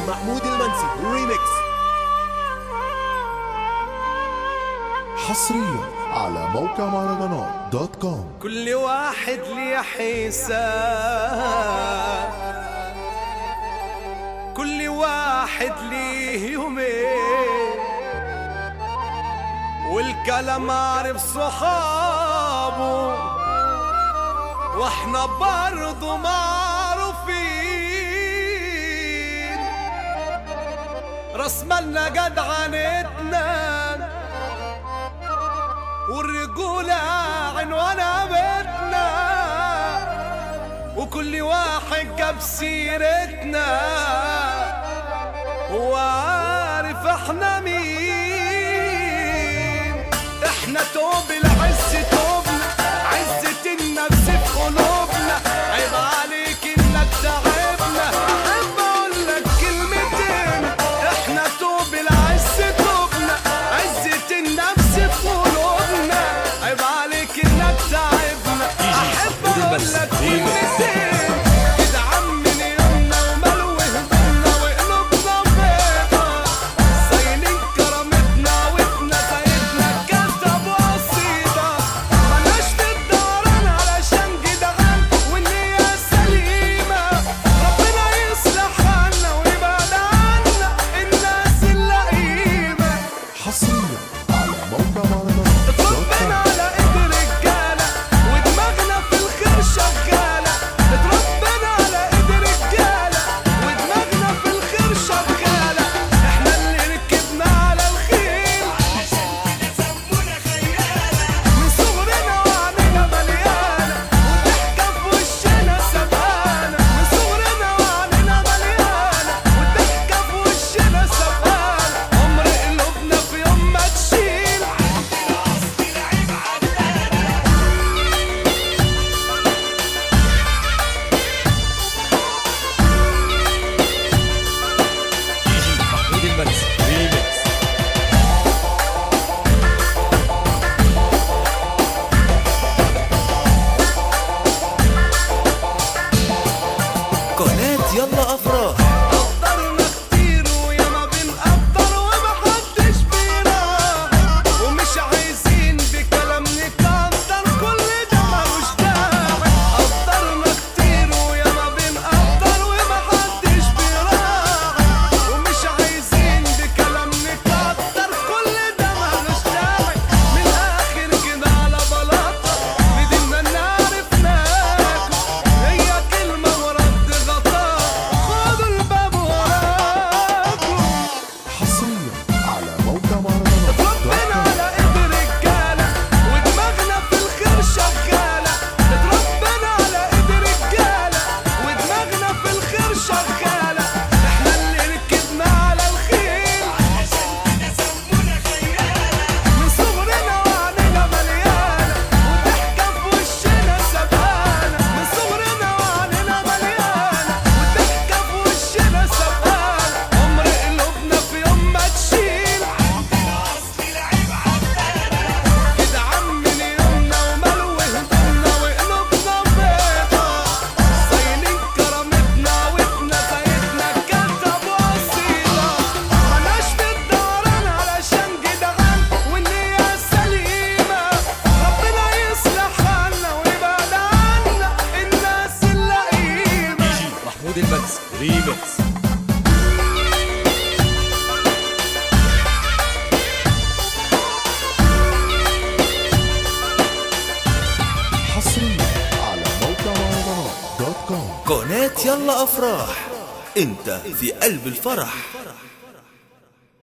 محمود المنسي ريميكس حصريا على موقع مهرجانات دوت كوم كل واحد ليه حساب كل واحد ليه يومين والكلام عارف صحابه واحنا برضو معروفين راس مالنا جدعنتنا والرجولة عنوانها بيتنا وكل واحد جاب سيرتنا هو عارف احنا مين احنا توب العز توبنا عزة النفس في قلوبنا عيب عليك انك تعبنا احب اقول لك كلمتين احنا توب العز توبنا عزة النفس في قلوبنا عيب عليك انك تعبنا احب اقول لك كلمتين كده عمي يومنا وملوه همنا وقلوبنا بيضا صايلين كرامتنا وإحنا سيدنا كتب وصيدة ملناش تدارن علشان جدعان والنية سليمة ربنا يصلح حالنا ويبعد عنا الناس اللئيمة حصريا على موقع مهرجانات دوت اتربينا كوم على ايد رجالة ودماغنا في الخير شغالة اتربينا على ايد رجالة ودماغنا في الخير شغالة احنا اللي ركبنا على الخيل من صغرنا وعنينا مليانة والضحكة في وشنا سبقانة من صغرنا وعنينا مليانة والضحكة في وشنا سبقانة عمر قلوبنا في يوم ما تشيل محمود المنسي ريميكس قناة يلا أفراح قدرنا كتير وياما بنقدر ومحدش بيراعي ومش عايزين بكلام نكتر كل ده ملوش داعي قدرنا كتير وياما بنقدر ومحدش بيراعي ومش عايزين بكلام نكتر كل ده ملوش داعي من الآخر كده على بلاطة ندمنا إن عرفناكم هي كلمة ورد غطاء خدوا الباب وراكم حصريا على موقع مهرجانات دوت اتربينا كوم على ايد رجالة ودماغنا في الخير شغالة اتربينا على ايد رجالة ودماغنا في الخير شغالة احنا اللي ركبنا على الخيل من صغرنا وعنينا مليانة والضحكة في وشنا سبقانة من صغرنا وعنينا مليانة والضحكة في وشنا سبقانة عمر قلوبنا في يوم ما تشيل كده عمي يومنا وملوه همنا وقلوبنا بيضا صايلين كرامتنا واحنا سيدنا كتب وصيدة ملناش تدارن علشان جدعان والنية سليمة ربنا يصلح حالنا ويبعد عنا الناس اللئيمة محمود المنسي ريميكس حصريا على موقع مهرجانات دوت كوم قناة يلا أفراح أنت في قلب الفرح